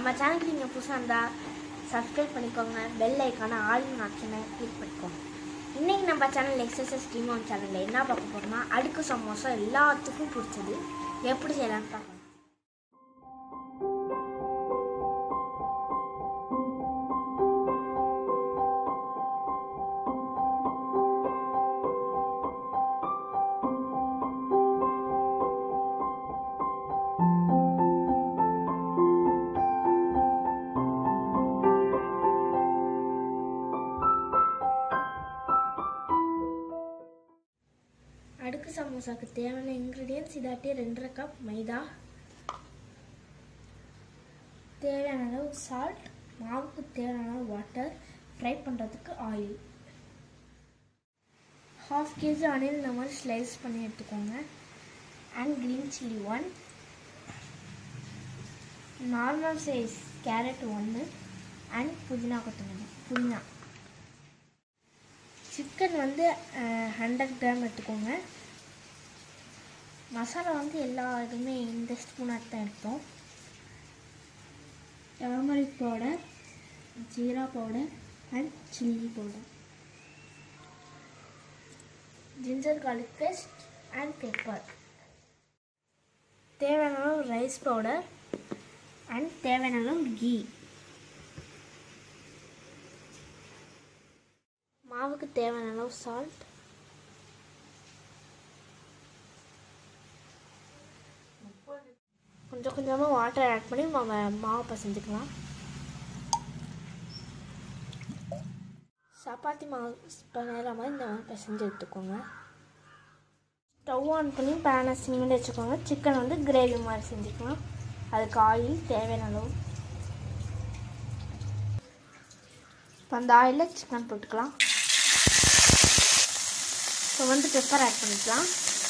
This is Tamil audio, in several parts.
நம்ம சேனலுக்கு நீங்கள் புதுசாக இருந்தால் சப்ஸ்கிரைப் பண்ணிக்கோங்க பெல் ஐக்கான ஆல் ஆப்ஷனை கிளிக் பண்ணிக்கோங்க இன்றைக்கி நம்ம சேனல் எக்ஸசைஸ் டீமோன் சேனலில் என்ன பார்க்க போகிறோம்னா அடுக்கு சமோசா எல்லாத்துக்கும் பிடிச்சது எப்படி செய்யலாம்னு பார்க்கலாம் அடுக்கு சமோசாக்கு தேவையான இன்க்ரீடியன்ஸ் இதாட்டி ரெண்டரை கப் மைதா தேவையான அளவு சால்ட் மாவுக்கு தேவையான அளவு வாட்டர் ஃப்ரை பண்ணுறதுக்கு ஆயில் ஹாஃப் கேஜி ஆனியன் இந்த மாதிரி ஸ்லைஸ் பண்ணி எடுத்துக்கோங்க and green chilli one normal size carrot ஒன்று அண்ட் புதினா கொத்தமல்லி புதினா சிக்கன் வந்து ஹண்ட்ரட் கிராம் எடுத்துக்கோங்க மசாலா வந்து எல்லா இதுவுமே இந்த ஸ்பூனாக தான் எடுத்தோம் turmeric powder jeera powder and chilli powder ginger garlic paste and pepper தேவையான அளவு ரைஸ் பவுடர் அண்ட் தேவையான அளவு கீ மாவுக்கு தேவையான அளவு சால்ட் கொஞ்சம் கொஞ்சமாக வாட்டர் ஆட் பண்ணி நம்ம மாவு பசஞ்சுக்கலாம் சப்பாத்தி மாவு பிணையிற மாதிரி இந்த மாதிரி பிசைஞ்சு எடுத்துக்கோங்க ஸ்டவ் ஆன் பண்ணி பேனை சிம்மில் வச்சுக்கோங்க சிக்கன் வந்து கிரேவி மாதிரி செஞ்சுக்கலாம் அதுக்கு ஆயில் தேவையான அளவு இப்போ அந்த ஆயிலில் சிக்கன் போட்டுக்கலாம் இப்போ வந்து பெப்பர் ஆட் பண்ணிக்கலாம்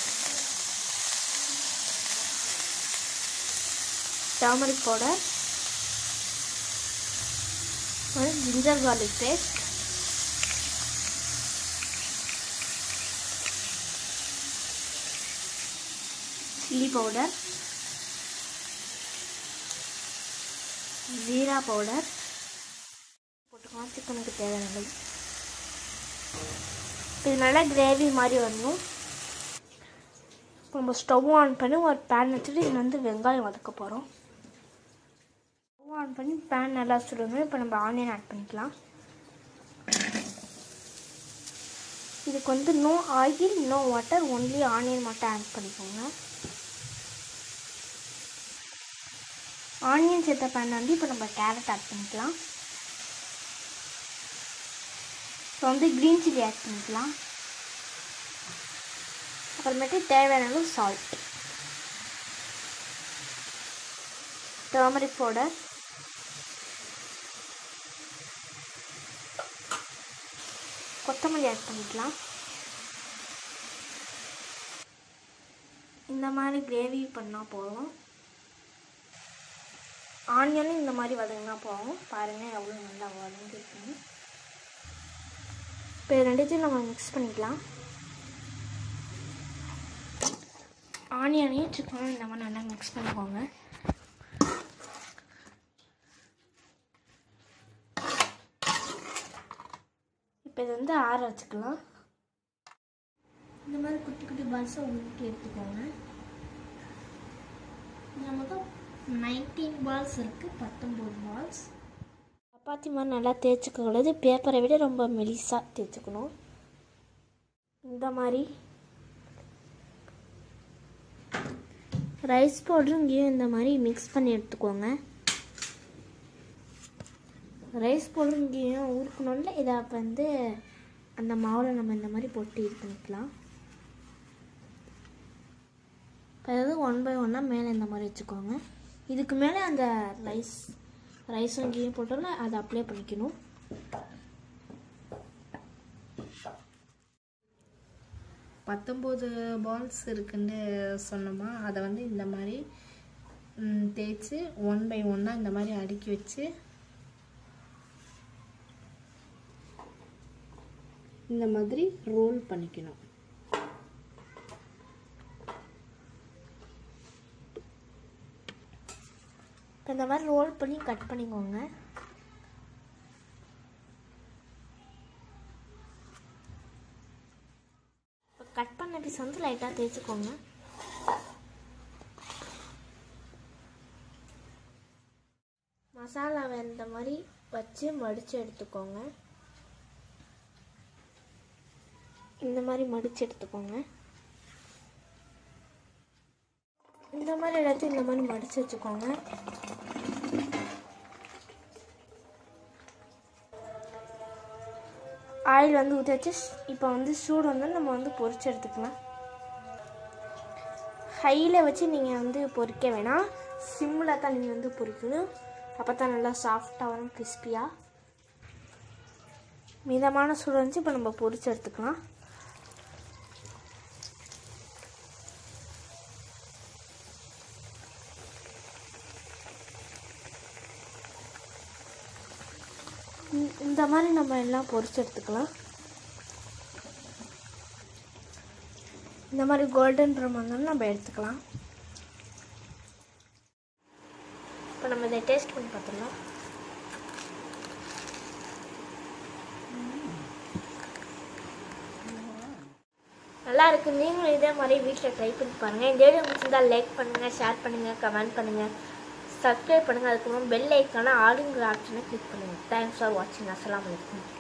turmeric powder ginger garlic paste chilli powder jeera powder போட்டுக்கலாம் சிக்கனுக்கு தேவையானது இது நல்லா கிரேவி மாதிரி வரணும் நம்ம ஸ்டவ் ஆன் பண்ணி ஒரு பேன் வச்சுட்டு இதில் வந்து வெங்காயம் வதக்க போகிறோம் ஸ்டவ் ஆன் பண்ணி பேன் நல்லா சுடணும் இப்போ நம்ம ஆனியன் ஆட் பண்ணிக்கலாம் இதுக்கு வந்து no oil no water only onion மட்டும் ஆட் பண்ணிக்கோங்க ஆனியன் சேர்த்த பேன் வந்து இப்போ நம்ம கேரட் ஆட் பண்ணிக்கலாம் இப்போ வந்து க்ரீன் சில்லி ஆட் பண்ணிக்கலாம் அப்புறமேட்டு தேவையான அளவு சால்ட் டர்மரிக் பவுடர் கொத்தமல்லி ஆட் பண்ணிக்கலாம் இந்த மாதிரி கிரேவி பண்ணால் போதும் ஆனியனும் இந்த மாதிரி வதங்கினா போதும் பாருங்கள் எவ்வளோ நல்லா வதங்கிருக்குன்னு இப்போ இது ரெண்டுத்தையும் நம்ம மிக்ஸ் பண்ணிக்கலாம் ஆனியனையும் சிக்கனும் இந்த மாதிரி நல்லா மிக்ஸ் பண்ணிக்கோங்க இப்போ இது வந்து ஆற வச்சுக்கலாம் இந்த மாதிரி குட்டி குட்டி பால்ஸை உங்களுக்கு எடுத்துக்கோங்க இதில் மொத்தம் நைன்டீன் பால்ஸ் இருக்குது பத்தொம்போது பால்ஸ் சப்பாத்தி மாதிரி நல்லா தேய்ச்சிக்கூடாது பேப்பரை விட ரொம்ப மெலிசாக தேய்ச்சிக்கணும் இந்த மாதிரி ரைஸ் பவுடரும் இங்கேயும் இந்த மாதிரி மிக்ஸ் பண்ணி எடுத்துக்கோங்க ரைஸ் பவுடரும் இங்கேயும் ஊறுக்கணும்ல இதை அப்போ வந்து அந்த மாவில் நம்ம இந்த மாதிரி போட்டு இது பண்ணிக்கலாம் இப்போ அதாவது ஒன் பை ஒன்னாக மேலே இந்த மாதிரி வச்சுக்கோங்க இதுக்கு மேலே அந்த ரைஸ் ரைஸும் இங்கேயும் போட்டோம்ல அதை அப்ளை பண்ணிக்கணும் பத்தொம்போது பால்ஸ் இருக்குன்னு சொன்னோமா அதை வந்து இந்த மாதிரி ம், தேய்ச்சி ஒன் பை ஒன்னாக இந்த மாதிரி அடுக்கி வச்சு இந்த மாதிரி ரோல் பண்ணிக்கணும் இப்போ இந்த மாதிரி ரோல் பண்ணி கட் பண்ணிக்கோங்க இப்போ கட் பண்ண பீஸ் வந்து லைட்டாக தேய்ச்சிக்கோங்க மசாலாவை இந்த மாதிரி வச்சு மடித்து எடுத்துக்கோங்க இந்த மாதிரி மடித்து எடுத்துக்கோங்க இந்த மாதிரி எடுத்து இந்த மாதிரி மடித்து வச்சுக்கோங்க ஆயில் வந்து ஊற்றி வச்சு இப்போ வந்து சூடு வந்து நம்ம வந்து பொரிச்சு எடுத்துக்கலாம் ஹையில் வச்சு நீங்கள் வந்து பொரிக்க வேணாம் சிம்மில் தான் நீங்கள் வந்து பொரிக்கணும் அப்போ தான் நல்லா சாஃப்டாக வரும் கிறிஸ்பியாக மிதமான சூடு வந்துச்சு இப்போ நம்ம பொரிச்சு எடுத்துக்கலாம் இந்த- இந்த மாதிரி நம்ம எல்லாம் பொரிச்சு எடுத்துக்கலாம் இந்த மாதிரி கோல்டன் ப்ரௌன் வந்தாலும் நம்ம எடுத்துக்கலாம் இப்போ நம்ம இதை டேஸ்ட் பண்ணி பார்த்துடலாம் நல்லா இருக்கு நீங்களும் இதே மாதிரி வீட்டில் ட்ரை பண்ணி பாருங்கள் இந்த வீடியோ பிடிச்சிருந்தா லைக் பண்ணுங்கள் ஷேர் பண்ணுங்கள் கமெண்ட் பண்ணுங்கள் சப்ஸ்கிரைப் பண்ணுங்கள் அதுக்கப்புறம் பெல் ஐக்கான ஆளுங்கிற ஆப்ஷனை கிளிக் பண்ணுங்கள் தேங்க்ஸ் ஃபார் வாட்சிங் அஸ்ஸலாமு அலைக்கும்